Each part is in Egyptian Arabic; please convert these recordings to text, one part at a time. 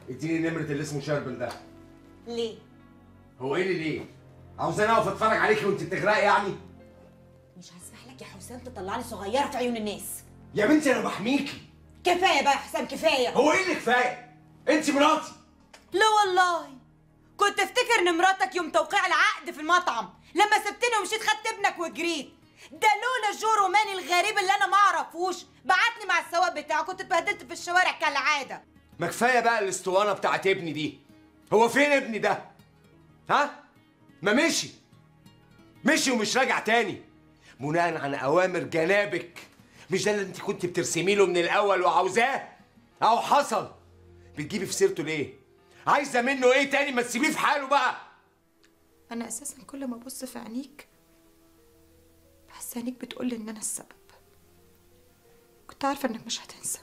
اديني نمره اللي اسمه شربل ده ليه هو ايه اللي ليه عاوزاني اقف اتفرج عليكي وانت بتغرقي يعني مش هسمح لك يا حسام تطلعني صغيره في عيون الناس يا بنتي انا بحميكي كفايه بقى يا حسام كفايه هو ايه اللي كفايه انت مراتي لا والله كنت افتكر ان مراتك يوم توقيع العقد في المطعم لما سبتني ومشيت خدت ابنك وجريت ده لولا جو روماني الغريب اللي انا ما اعرفوش بعتني مع السواق بتاعه كنت اتبهدلت في الشوارع كالعاده ما كفايه بقى الاسطوانه بتاعت ابني دي هو فين ابني ده ها ما مشي مشي ومش راجع تاني بناء على اوامر جنابك مش ده اللي انت كنت بترسمي له من الاول وعاوزاه اهو حصل بتجيبي في سيرته ليه عايزه منه ايه تاني ما تسيبيه في حاله بقى انا اساسا كل ما ابص في عينيك بحس عينيك بتقولي ان انا السبب كنت عارفه انك مش هتنسى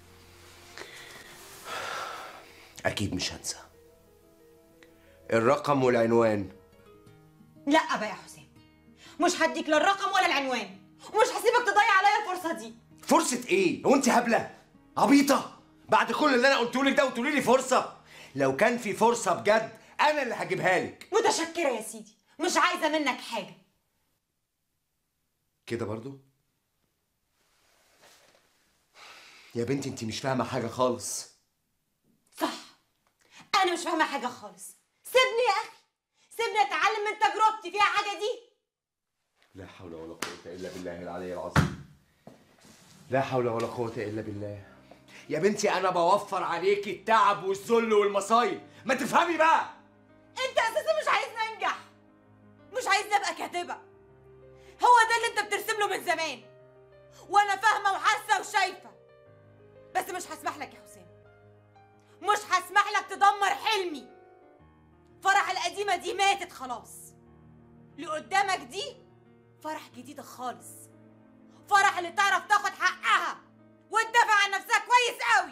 اكيد مش هنسى الرقم والعنوان لا بقى يا حسام مش هديك لا الرقم ولا العنوان ومش هسيبك تضيع عليا الفرصه دي فرصة ايه؟ هو انت هبلة؟ عبيطة؟ بعد كل اللي انا قلته لك ده وتقولي لي فرصة؟ لو كان في فرصة بجد انا اللي هجيبها لك متشكره يا سيدي مش عايزه منك حاجه كده برضو؟ يا بنتي انت مش فاهمة حاجة خالص صح انا مش فاهمه حاجه خالص سيبني يا اخي سيبني اتعلم من تجربتي فيها حاجه دي لا حول ولا قوة إلا بالله العلي العظيم لا حول ولا قوة إلا بالله يا بنتي أنا بوفر عليكي التعب والذل والمصايب ما تفهمي بقى انت اساسا مش عايزني انجح مش عايزني ابقى كاتبه هو ده اللي انت بترسم له من زمان وانا فاهمه وحاسه وشايفه بس مش هسمح لك يا حسام مش هسمح لك تدمر حلمي فرح القديمه دي ماتت خلاص اللي قدامك دي فرح جديده خالص فرح اللي تعرف تاخد حقها وتدافع عن نفسها كويس قوي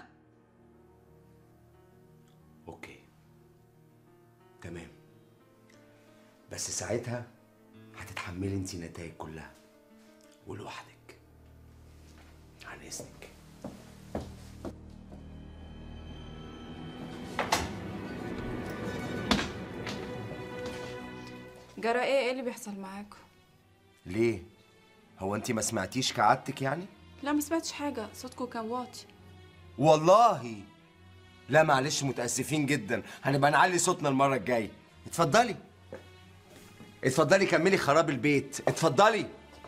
أوكي تمام بس ساعتها هتتحملي انت النتائج كلها ولوحدك عن إذنك جرى ايه ايه اللي بيحصل معاكم ليه؟ هو انت ما سمعتيش كعادتك يعني؟ لا ما سمعتش حاجه صوتكم كان واطي والله لا معلش متأسفين جدا هنبقى نعلي صوتنا المرة الجاية اتفضلي اتفضلي كملي خراب البيت اتفضلي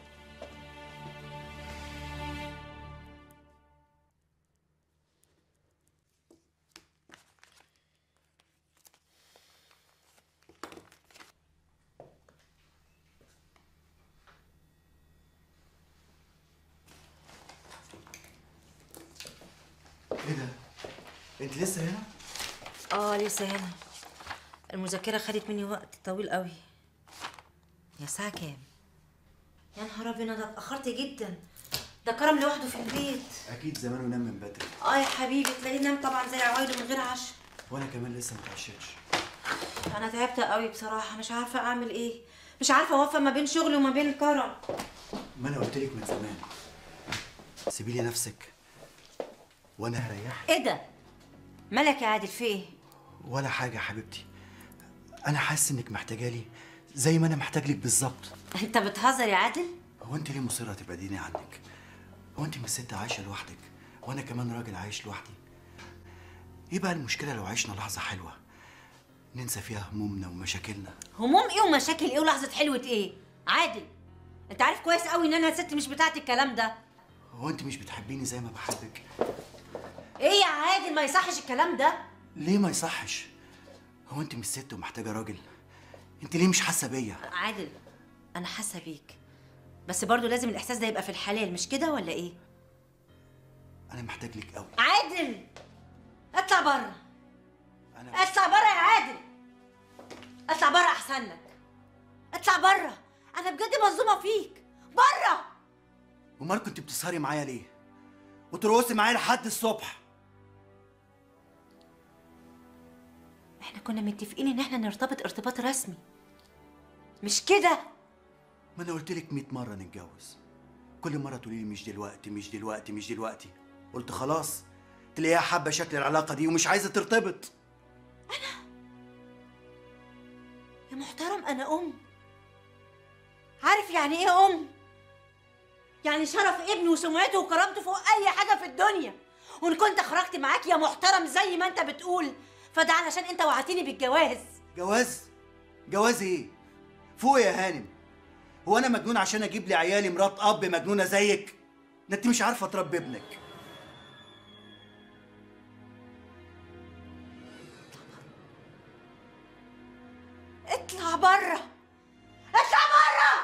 ايه ده؟ انت لسه هنا؟ اه لسه هنا المذاكرة خدت مني وقت طويل قوي يا الساعة كام؟ يا نهار ابيض انا اتأخرت جدا ده كرم لوحده في البيت اكيد زمانه نام من بدري اه يا حبيبي تلاقيه نام طبعا زي عوايده من غير عشاء وانا كمان لسه متعشتش انا تعبت قوي بصراحة مش عارفة اعمل ايه مش عارفة اوفق ما بين شغلي وما بين كرم ما انا قلت لك من زمان سيبي لي نفسك وانا هريحك ايه ده؟ مالك يا عادل في ايه؟ ولا حاجه يا حبيبتي انا حاسس انك محتاجه لي زي ما انا محتاج لك بالظبط انت بتهزر يا عادل؟ هو انت ليه مصره تبعديني عنك هو انت مش ست عايشه لوحدك وانا كمان راجل عايش لوحدي ايه بقى المشكله لو عشنا لحظه حلوه ننسى فيها همومنا ومشاكلنا هموم ايه ومشاكل ايه ولحظة حلوة ايه؟ عادل انت عارف كويس قوي ان انا ست مش بتاعت الكلام ده هو انت مش بتحبيني زي ما بحبك ايه يا عادل ما يصحش الكلام ده ليه ما يصحش هو انت مش ست ومحتاجه راجل انت ليه مش حاسه بيا عادل انا حاسه بيك بس برضو لازم الاحساس ده يبقى في الحلال مش كده ولا ايه انا محتاج لك قوي عادل اطلع بره انا اطلع بره يا عادل اطلع بره احسن لك اطلع بره انا بجد مظلومه فيك بره امال كنت بتسهري معايا ليه وترقصي معايا لحد الصبح احنا كنا متفقين ان احنا نرتبط ارتباط رسمي مش كده ما انا قلت لك 100 مره نتجوز كل مره تقولي لي مش دلوقتي مش دلوقتي مش دلوقتي قلت خلاص تلاقيها حابه شكل العلاقه دي ومش عايزه ترتبط يا محترم انا ام عارف يعني ايه ام يعني شرف ابني وسمعته وكرامته فوق اي حاجه في الدنيا وان كنت خرجت معاك يا محترم زي ما انت بتقول فده علشان انت وعدتني بالجواز جواز جواز ايه فوق يا هانم هو انا مجنون عشان اجيب لي عيالي مرات اب مجنونه زيك ده انت مش عارفه تربي ابنك اطلع بره اطلع بره